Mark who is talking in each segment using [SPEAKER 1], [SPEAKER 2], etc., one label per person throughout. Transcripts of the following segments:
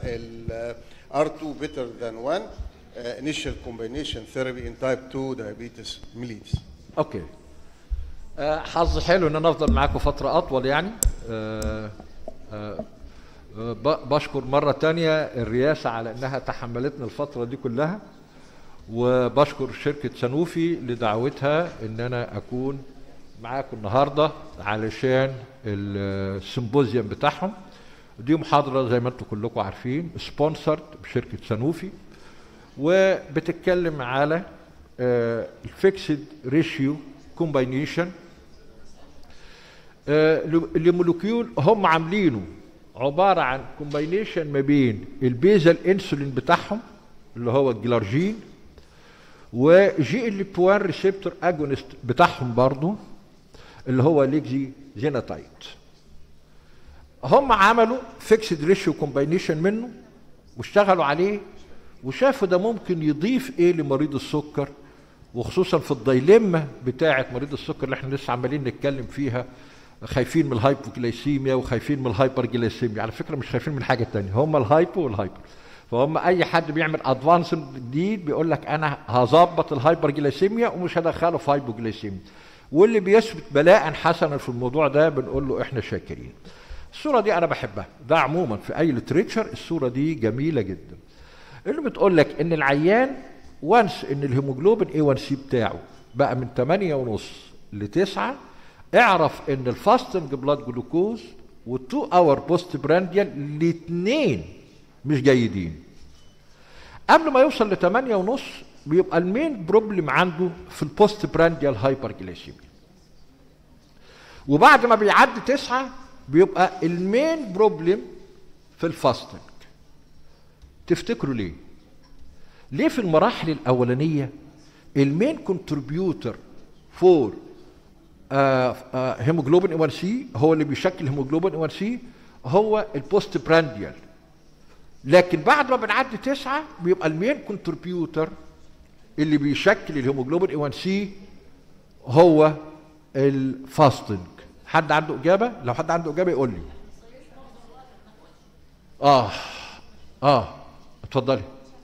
[SPEAKER 1] ال R2 better than 1 uh, initial combination therapy in type 2 diabetes mellitus.
[SPEAKER 2] اوكي آه، حظ حلو ان انا افضل معاكم فتره اطول يعني آه، آه، آه، ب- بشكر مره تانية الرئاسه على انها تحملتنا الفتره دي كلها وبشكر شركه سنوفي لدعوتها ان انا اكون معاكم النهارده علشان السيمبوزيوم بتاعهم دي محاضره زي ما انتم كلكم عارفين سبونسرد بشركه سنوفي وبتتكلم على الفيكسد ريشيو كومباينيشن لمولكيول هم عاملينه عباره عن كومباينيشن ما بين البيزل انسولين بتاعهم اللي هو الجلارجين وجي ال بي 1 ريسبتور اجونست بتاعهم برضو اللي هو ليكزي زيناتايت هم عملوا فيكسد ريشيو كومباينيشن منه واشتغلوا عليه وشافوا ده ممكن يضيف ايه لمريض السكر وخصوصا في الدايليما بتاعه مريض السكر اللي احنا لسه عمالين نتكلم فيها خايفين من الهايبوجلايسيميا وخايفين من الهايبرجلايسيميا على فكره مش خايفين من حاجه تانية هم الهايبو والهايبر فهم اي حد بيعمل ادفانس جديد بيقول لك انا هظبط الهايبرجلايسيميا ومش هدخله في هايبوجلايسيميا واللي بيثبت بلاء حسنا في الموضوع ده بنقول له احنا شاكرين الصوره دي انا بحبها ده عموما في اي لتريتشر الصوره دي جميله جدا اللي بتقول لك ان العيان وانس ان الهيموجلوبين اي 1 سي بتاعه بقى من 8 ونص ل 9 اعرف ان الفاستنج بلاد جلوكوز وال2 اور بوست برانديال الاثنين مش جيدين قبل ما يوصل ل 8 ونص بيبقى المين بروبلم عنده في البوست برانديال هايبرجليسيميا وبعد ما بيعدي تسعة بيبقى المين بروبلم في الفاستنج تفتكروا ليه ليه في المراحل الاولانيه المين كونتريبيوتر فور هيموجلوبين اي 1 سي هو اللي بيشكل هيموجلوبين اي 1 سي هو البوست برانديال لكن بعد ما بنعدي تسعة بيبقى المين كونتريبيوتر اللي بيشكل الهيموجلوبين اي 1 سي هو الفاستنج حد عنده اجابه لو حد عنده اجابه يقول لي اه اه اتفضلي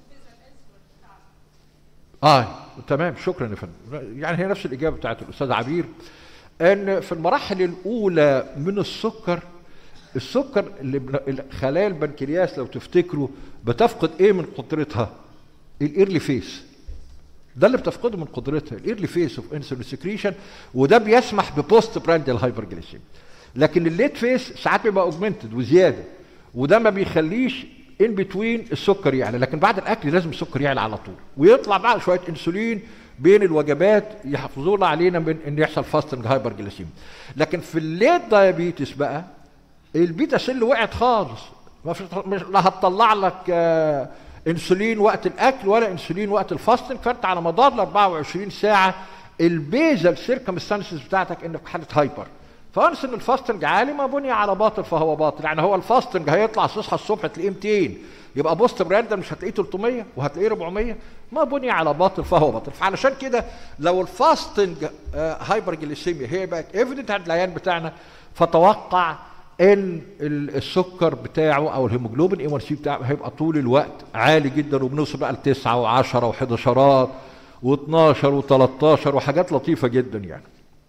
[SPEAKER 2] اه تمام شكرا يا فندم يعني هي نفس الاجابه بتاعت الاستاذ عبير ان في المراحل الاولى من السكر السكر اللي بن- خلايا البنكرياس لو تفتكروا بتفقد ايه من قدرتها الايرلي فيس ده اللي بتفقده من قدرتها الايرلي فيس اوف انسولين سكريشن وده بيسمح ببوست برانديال هايبرجليسيم لكن الليت فيس ساعات بيبقى اوجمنتد وزياده وده ما بيخليش ان بتوين السكر يعلى لكن بعد الاكل لازم السكر يعلى على طول ويطلع بقى شويه انسولين بين الوجبات يحافظونا علينا من ان يحصل فاستنج هايبرجليسيم لكن في الليت دايابيتس بقى البيتا سيل وقعت خالص ما في مش لا هتطلع لك آه انسولين وقت الاكل ولا انسولين وقت الفاستنج فانت على مدار ال 24 ساعه البيزل سيركمستانسز بتاعتك انك في حاله هايبر فانس ان الفاستنج عالي ما بني على باطل فهو باطل يعني هو الفاستنج هيطلع تصحى الصبح تلاقيه 200 يبقى بوست براندر مش هتلاقيه 300 وهتلاقيه 400 ما بني على باطل فهو باطل فعلشان كده لو الفاستنج آه هايبر جليسيميا هي بقت ايفيدنت عند العيان بتاعنا فتوقع ان ال- السكر بتاعه او الهيموجلوبين اي 1 سي بتاعه هيبقى طول الوقت عالي جدا وبنوصل بقى ل 9 و10 و11 و12 و13 وحاجات لطيفه جدا يعني.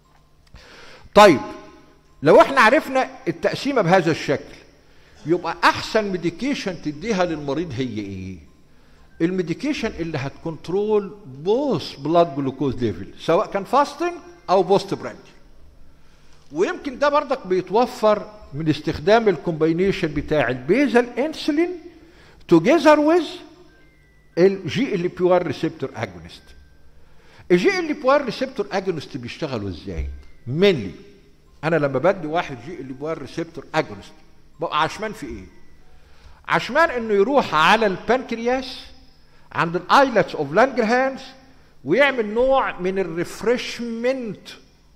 [SPEAKER 2] طيب لو احنا عرفنا التقسيمه بهذا الشكل يبقى احسن ميديكيشن تديها للمريض هي ايه؟ الميديكيشن اللي هتكنترول بوث بلاد جلوكوز ليفل سواء كان فاستنج او بوست براندي ويمكن ده برضك بيتوفر من استخدام الكومباينيشن بتاع البيزل انسولين توجذر ويز الجي ال بي 1 ريسبتور اجونست الجي ال بي 1 ريسبتور اجونست بيشتغلوا ازاي؟ مينلي انا لما بدي واحد جي ال بي 1 ريسبتور اجونست ببقى عشمان في ايه؟ عشمان انه يروح على البنكرياس عند الايلتس اوف لانجرهانز ويعمل نوع من الريفرشمنت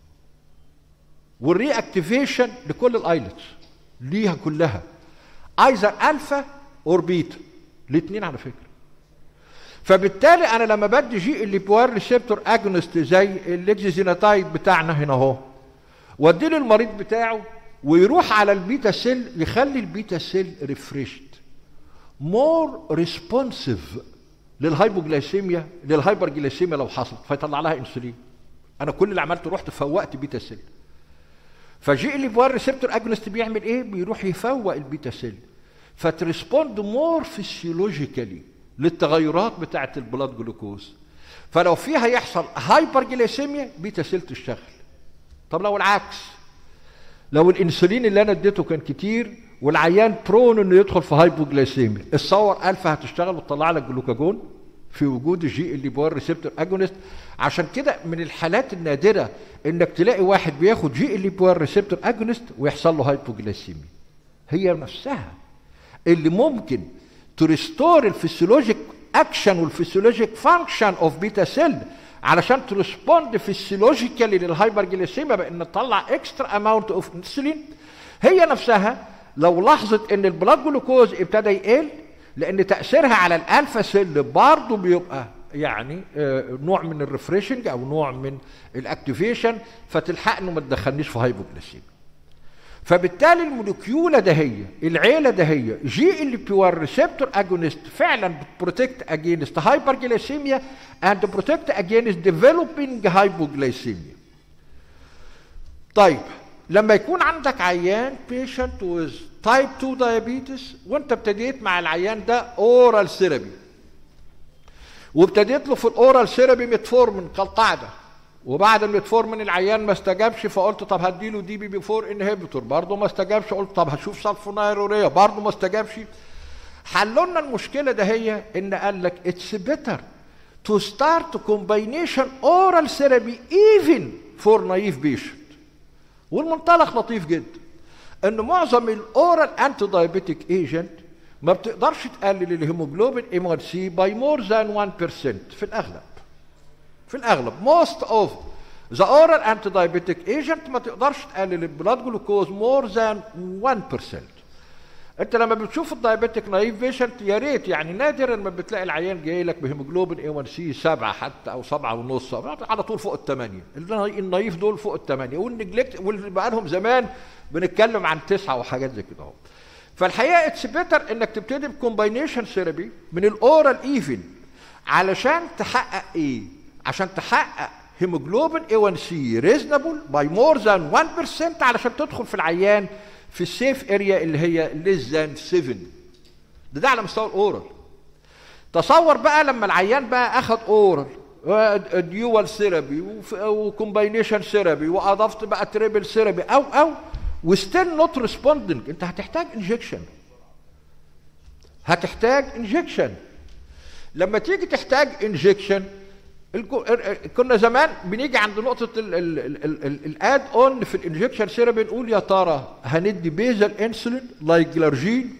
[SPEAKER 2] والري اكتيفيشن لكل الايلتس ليها كلها ايزر الفا اور بيتا الاثنين على فكره فبالتالي انا لما بدي جي اللي بوار ريسبتور اجونست زي الليكزيزيناتايد بتاعنا هنا اهو وادي للمريض بتاعه ويروح على البيتا سيل يخلي البيتا سيل ريفريشد مور ريسبونسيف للهايبوجلايسيميا للهايبرجلايسيميا لو حصلت فيطلع لها انسولين انا كل اللي عملته رحت فوقت بيتا سيل فجي اللي بوار ريسبتور اجونست بيعمل ايه بيروح يفوق البيتا سيل فتريسبوند مور فيسيولوجيكالي للتغيرات بتاعه البلاد جلوكوز فلو فيها يحصل هايبرجلايسيميا بيتا سيل تشتغل طب لو العكس لو الانسولين اللي انا اديته كان كتير والعيان برون انه يدخل في هايبوجلايسيميا الصور الفا هتشتغل وتطلع لك جلوكاجون في وجود الجي اللي بوار ريسبتور اجونست عشان كده من الحالات النادره انك تلاقي واحد بياخد جي اللي بوار ريسبتور اجونست ويحصل له هايبوجلايسيميا هي نفسها اللي ممكن تريستور الفسيولوجيك اكشن والفسيولوجيك فانكشن اوف بيتا سيل علشان تريسبوند فيسيولوجيكالي للهايبرجليسيميا بان تطلع اكسترا اماونت اوف انسولين هي نفسها لو لاحظت ان البلاد جلوكوز ابتدى يقل لان تاثيرها على الالفا سيل برضه بيبقى يعني آه، نوع من الريفريشنج او نوع من الاكتيفيشن فتلحقني ما تدخلنيش في هايبوجليسيميا فبالتالي المولكيوله ده هي العيله ده هي جي اللي بيور ريسبتور اجونست فعلا بتبروتكت اجينست هايبرجليسيميا اند بروتكت اجينست ديفلوبينج هايبوجليسيميا طيب لما يكون عندك عيان بيشنت ويز تايب 2 دايابيتس وانت ابتديت مع العيان ده اورال ثيرابي وابتديت له في الاورال ثيرابي ميتفورمين كالقاعده وبعد الميتفورمين العيان ما استجابش فقلت طب هديله دي بي بي 4 انهبيتور برضه ما استجابش قلت طب هشوف سلفونايروريا برضه ما استجابش حلوا لنا المشكله ده هي ان قال لك اتس بيتر تو ستارت كومباينيشن اورال ثيرابي ايفن فور نايف بيشنت والمنطلق لطيف جدا ان معظم الاورال انتي دايابيتيك ايجنت ما بتقدرش تقلل الهيموجلوبين ام ار سي باي مور ذان 1% في الاغلب في الاغلب most of the oral antidiabetic agent ما تقدرش تقلل البلاد جلوكوز مور ذان 1% انت لما بتشوف الدايابيتيك نايف بيشنت يا ريت يعني نادرا ما بتلاقي العيان جاي لك بهيموجلوبين اي 1 سي 7 حتى او 7 ونص على طول فوق الثمانيه النايف دول فوق الثمانيه والنجلكت واللي بقى لهم زمان بنتكلم عن تسعه وحاجات زي كده اهو فالحقيقه اتس بيتر انك تبتدي بكومباينيشن ثيرابي من الاورال ايفن علشان تحقق ايه؟ عشان تحقق هيموجلوبين اي 1 سي ريزنبل باي مور ذان 1% علشان تدخل في العيان في السيف اريا اللي هي ليس ذان 7 ده ده على مستوى الاورال تصور بقى لما العيان بقى اخذ اورال ديوال ثيرابي وكومباينيشن ثيرابي واضفت بقى تريبل ثيرابي او او وستيل نوت ريسبوندنج انت هتحتاج انجكشن هتحتاج انجكشن لما تيجي تحتاج انجكشن كنا زمان بنيجي عند نقطة الاد اون في الانجكشن ثيرابي نقول يا ترى هندي بيزل انسولين لايك جلارجين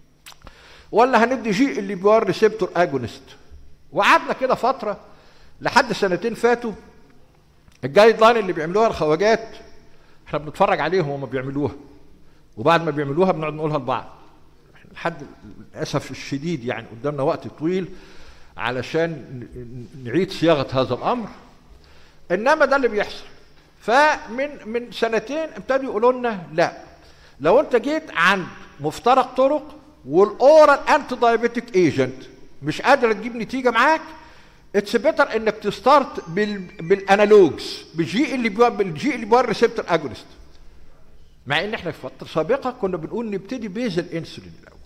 [SPEAKER 2] ولا هندي جي اللي بيور ريسبتور اجونست وقعدنا كده فترة لحد سنتين فاتوا الجايد لاين اللي بيعملوها الخواجات احنا بنتفرج عليهم وهم بيعملوها وبعد ما بيعملوها بنقعد نقولها لبعض لحد للاسف الشديد يعني قدامنا وقت طويل علشان نعيد صياغه هذا الامر انما ده اللي بيحصل فمن من سنتين ابتدوا يقولوا لنا لا لو انت جيت عند مفترق طرق والاورال انتي دايابيتيك ايجنت مش قادر تجيب نتيجه معاك اتس بيتر انك تستارت بال بالانالوجز بالجي اللي بيو بالجي اللي بيور ريسبتور اجونست مع ان احنا في فتره سابقه كنا بنقول نبتدي بيزل انسولين الاول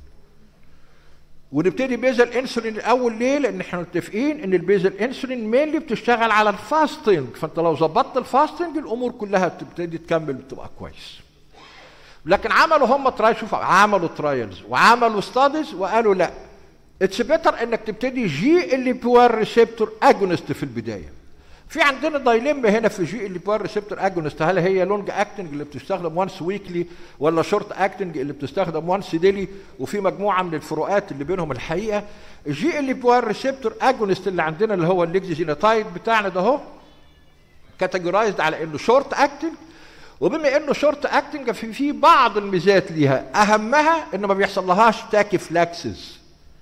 [SPEAKER 2] ونبتدي بيزل انسولين الاول ليه؟ لان احنا متفقين ان البيزل انسولين مينلي بتشتغل على الفاستنج فانت لو ظبطت الفاستنج الامور كلها بتبتدي تكمل بتبقى كويس. لكن عملوا هم تراي شوف عملوا ترايلز وعملوا ستاديز وقالوا لا اتس بيتر انك تبتدي جي اللي بيور ريسبتور اجونست في البدايه. في عندنا دايليما هنا في جي اللي بيور ريسبتور اجونست هل هي لونج اكتنج اللي بتستخدم وانس ويكلي ولا شورت اكتنج اللي بتستخدم وانس ديلي وفي مجموعه من الفروقات اللي بينهم الحقيقه الجي اللي بيور ريسبتور اجونست اللي عندنا اللي هو الليكزيناتايد بتاعنا ده اهو كاتيجورايزد على انه شورت اكتنج وبما انه شورت اكتنج في في بعض الميزات ليها اهمها انه ما بيحصل لهاش تاكيفلاكسز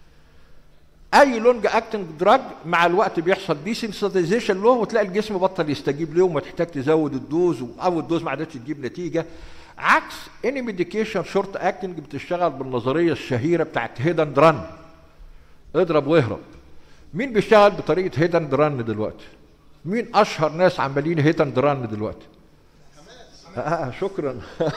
[SPEAKER 2] اي لونج اكتنج دراج مع الوقت بيحصل ديسنسيتايزيشن له وتلاقي الجسم بطل يستجيب له وتحتاج تزود الدوز او الدوز ما عادتش تجيب نتيجه عكس اني ميديكيشن شورت اكتنج بتشتغل بالنظريه الشهيره بتاعت هيد اند ران اضرب واهرب مين بيشتغل بطريقه هيد اند ران دلوقتي مين اشهر ناس عمالين هيد اند ران دلوقتي آه شكرا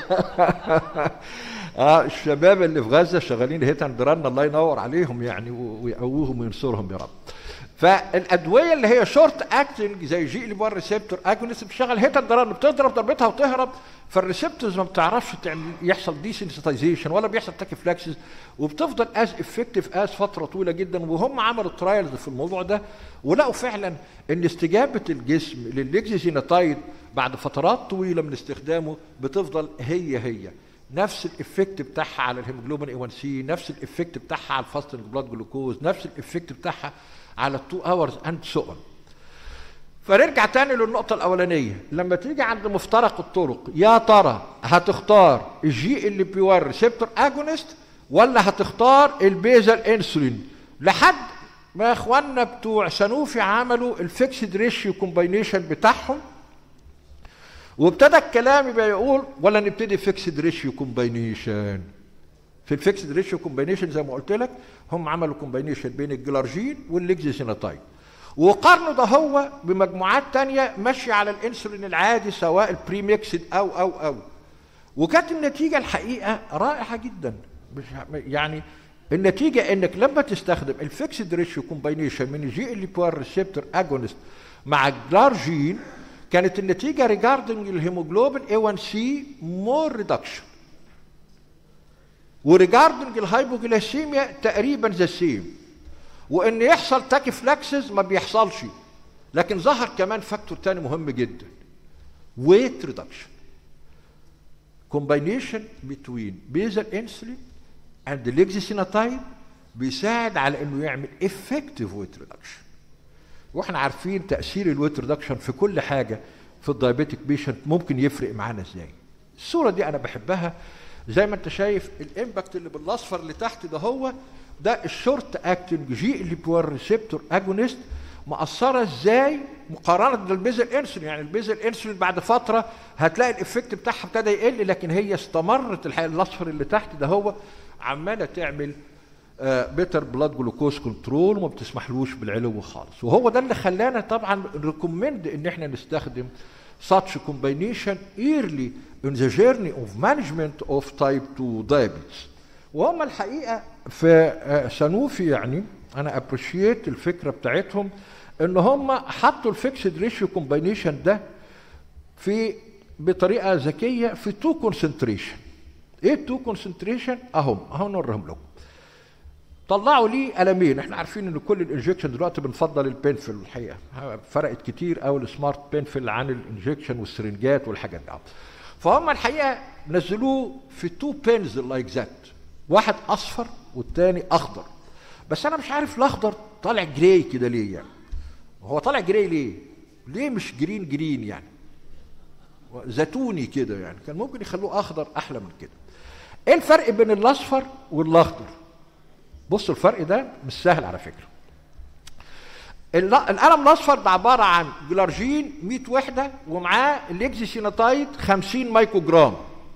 [SPEAKER 2] اه الشباب اللي في غزه شغالين هيت اند رن الله ينور عليهم يعني و- ويقووهم وينصرهم يا رب فالادويه اللي هي شورت اكتنج زي جي اللي ريسبتور اجونست بتشتغل هيت اند رن بتضرب ضربتها وتهرب فالريسبتورز ما بتعرفش تعمل يحصل ديسنسيتايزيشن ولا بيحصل تاكيفلاكسس وبتفضل از افكتيف از فتره طويله جدا وهم عملوا ترايلز في الموضوع ده ولقوا فعلا ان استجابه الجسم للليكزيزيناتايد بعد فترات طويله من استخدامه بتفضل هي هي نفس الافكت بتاعها على الهيموجلوبين اي 1 سي نفس الافكت بتاعها على الفاستنج بلاد جلوكوز نفس الافكت بتاعها على التو اورز اند سو اون فنرجع تاني للنقطة الأولانية لما تيجي عند مفترق الطرق يا ترى هتختار الجي اللي بيور ريسبتور اجونست ولا هتختار البيزل انسولين لحد ما اخواننا بتوع سنوفي عملوا الفيكسد ريشيو كومباينيشن بتاعهم وابتدى الكلام يبقى يقول ولا نبتدي فيكسد ريشيو كومباينيشن في الفيكسد ريشيو كومباينيشن زي ما قلت لك هم عملوا كومباينيشن بين الجلارجين والليكزيسيناتايد وقارنوا ده هو بمجموعات تانية ماشية على الانسولين العادي سواء البري ميكسد او او او وكانت النتيجة الحقيقة رائعة جدا مش يعني النتيجة انك لما تستخدم الفيكسد ريشيو كومباينيشن من الجي اللي بوار ريسبتور اجونست مع الجلارجين كانت النتيجة ريجاردنج الهيموجلوبين A1C مور ريدكشن وريجاردنج الهايبوجليسيميا تقريبا ذا سيم وان يحصل تاكيفلاكسز ما بيحصلش لكن ظهر كمان فاكتور تاني مهم جدا ويت ريدكشن combination between basal insulin and lexacinatide بيساعد على انه يعمل effective weight reduction واحنا عارفين تاثير الويت ريدكشن في كل حاجه في الدايابيتك بيشنت ممكن يفرق معانا ازاي الصوره دي انا بحبها زي ما انت شايف الامباكت اللي بالاصفر اللي تحت ده هو ده الشورت اكتنج جي اللي بيور ريسبتور اجونست مأثرة ازاي مقارنة بالبيزل انسولين يعني البيزل انسولين بعد فترة هتلاقي الافكت بتاعها ابتدى يقل لكن هي استمرت الحقيقة الاصفر اللي تحت ده هو عمالة تعمل بيتر بلاد جلوكوز كنترول وما بتسمحلوش بالعلو خالص وهو ده اللي خلانا طبعا ريكومند ان احنا نستخدم such combination early in the journey of management of type 2 diabetes وهم الحقيقه في سنوفي يعني انا ابريشيت الفكره بتاعتهم ان هم حطوا الفيكسد ريشيو كومباينيشن ده في بطريقه ذكيه في تو كونسنتريشن ايه التو كونسنتريشن اهم اهو نوريهم لكم طلعوا لي قلمين احنا عارفين ان كل الانجكشن دلوقتي بنفضل البنفل الحقيقه فرقت كتير قوي السمارت بنفل عن الانجكشن والسرنجات والحاجات دي فهم الحقيقه نزلوه في تو بينز لايك ذات واحد اصفر والتاني اخضر بس انا مش عارف الاخضر طالع جراي كده ليه يعني هو طالع جراي ليه ليه مش جرين جرين يعني زيتوني كده يعني كان ممكن يخلوه اخضر احلى من كده ايه الفرق بين الاصفر والاخضر بصوا الفرق ده مش سهل على فكره القلم الاصفر ده عباره عن جلارجين 100 وحده ومعاه الليكزيسيناتايد 50 مايكرو جرام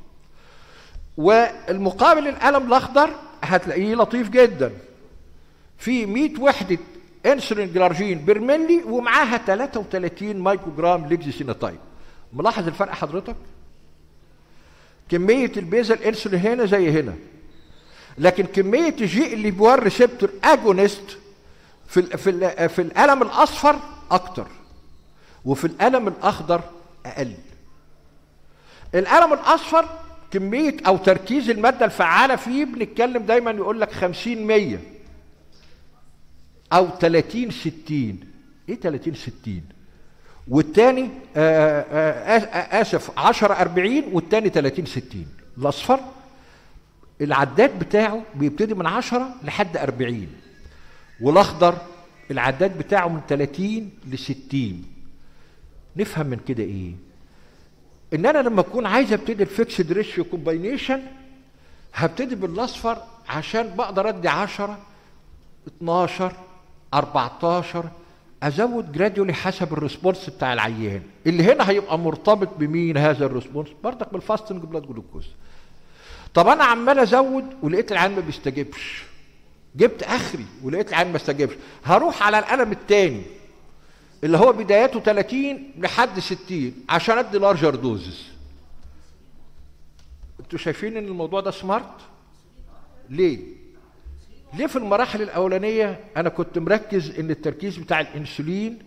[SPEAKER 2] والمقابل القلم الاخضر هتلاقيه لطيف جدا في 100 وحده انسولين جلارجين برملي ومعاها 33 مايكرو جرام ليكزيسيناتايد ملاحظ الفرق حضرتك كميه البيزل انسولين هنا زي هنا لكن كميه الجي اللي بيور ريسبتور اجونست في ال في ال في القلم الاصفر اكتر وفي القلم الاخضر اقل القلم الاصفر كميه او تركيز الماده الفعاله فيه بنتكلم دايما يقول لك 50 100 او 30 60 ايه 30 60 والتاني آآ آآ اسف 10 40 والتاني 30 60 الاصفر العداد بتاعه بيبتدي من 10 لحد 40 والاخضر العداد بتاعه من 30 ل 60 نفهم من كده ايه ان انا لما اكون عايز ابتدي الفيكسد ريشيو كومباينيشن هبتدي بالاصفر عشان بقدر ادي 10 12 14 ازود جراديولي حسب الريسبونس بتاع العيان اللي هنا هيبقى مرتبط بمين هذا الريسبونس برضك بالفاستنج بلاد جلوكوز طب انا عمال ازود ولقيت العيان ما بيستجيبش جبت اخري ولقيت العيان ما استجابش هروح على الالم الثاني اللي هو بدايته 30 لحد 60 عشان ادي لارجر دوزز انتوا شايفين ان الموضوع ده سمارت ليه ليه في المراحل الاولانيه انا كنت مركز ان التركيز بتاع الانسولين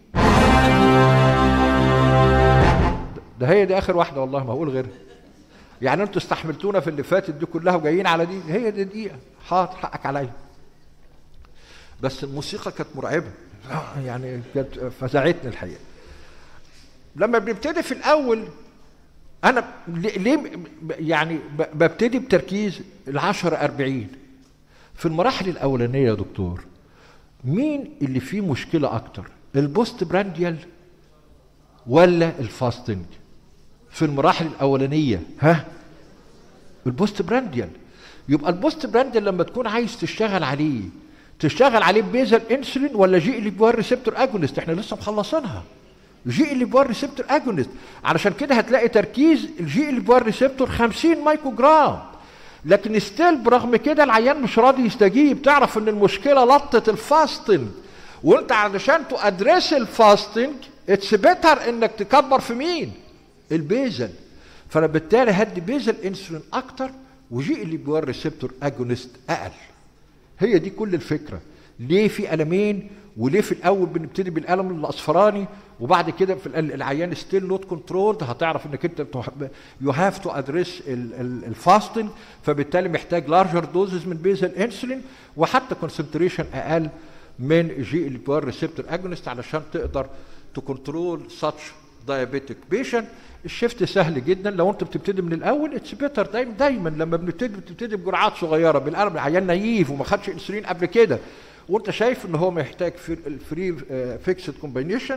[SPEAKER 2] ده هي دي اخر واحده والله ما هقول غيرها يعني انتوا استحملتونا في اللي فاتت دي كلها وجايين على دي هي دي دقيقه حاضر حقك عليا بس الموسيقى كانت مرعبه يعني كانت فزعتني الحقيقه لما بنبتدي في الاول انا ليه يعني ببتدي بتركيز العشرة أربعين في المراحل الأولانية يا دكتور مين اللي فيه مشكلة أكتر البوست برانديال ولا الفاستنج في المراحل الأولانية ها البوست برانديال يبقى البوست برانديال لما تكون عايز تشتغل عليه تشتغل عليه بيزل انسولين ولا جي اللي بيور ريسبتور اجونست احنا لسه مخلصينها جي اللي بيور ريسبتور اجونست علشان كده هتلاقي تركيز الجي اللي بيور ريسبتور 50 مايكرو جرام لكن ستيل برغم كده العيان مش راضي يستجيب تعرف ان المشكله لطه الفاستنج وانت علشان تادريس الفاستنج اتس بيتر انك تكبر في مين؟ البيزل فانا بالتالي هدي بيزل انسولين اكتر وجي اللي بيور ريسبتور اجونست اقل هي دي كل الفكره ليه في المين وليه في الاول بنبتدي بالالم الاصفراني وبعد كده في العيان ستيل نوت كنترولد هتعرف انك انت يو هاف تو ادريس الفاستنج فبالتالي محتاج لارجر دوزز من بيزل انسولين وحتى كونسنتريشن اقل من جي ال بي ار ريسبتور اجونست علشان تقدر تكنترول ساتش دايابيتك بيشنت الشيفت سهل جدا لو انت بتبتدي من الاول اتس بيتر دايما دايما لما بنبتدي بتبتدي بجرعات صغيره بالقلم العيان نايف وما خدش انسولين قبل كده وانت شايف ان هو محتاج في الفري فيكسد كومبينيشن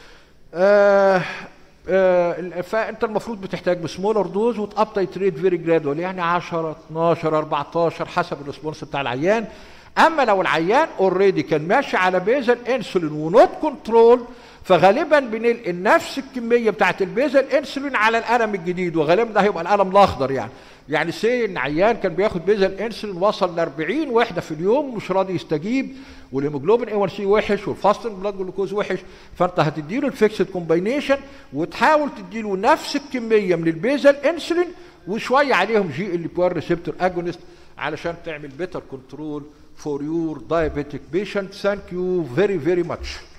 [SPEAKER 2] فانت المفروض بتحتاج بسمولر دوز وتاب تايتريت فيري جرادوال يعني 10 12 14 حسب الريسبونس بتاع العيان اما لو العيان اوريدي كان ماشي على بيزل انسولين ونوت كنترول فغالبا بننقل نفس الكميه بتاعت البيزل انسولين على الالم الجديد وغالبا ده هيبقى الالم الاخضر يعني يعني سي ان عيان كان بياخد بيزل انسولين وصل ل 40 وحده في اليوم مش راضي يستجيب والهيموجلوبين اي 1 سي وحش والفاستنج بلاد جلوكوز وحش فانت هتديله الفيكسد كومباينيشن وتحاول تديله نفس الكميه من البيزل انسولين وشويه عليهم جي ال بي ار ريسبتور اجونست علشان تعمل بيتر كنترول فور يور diabetic patient. Thank you very, very much.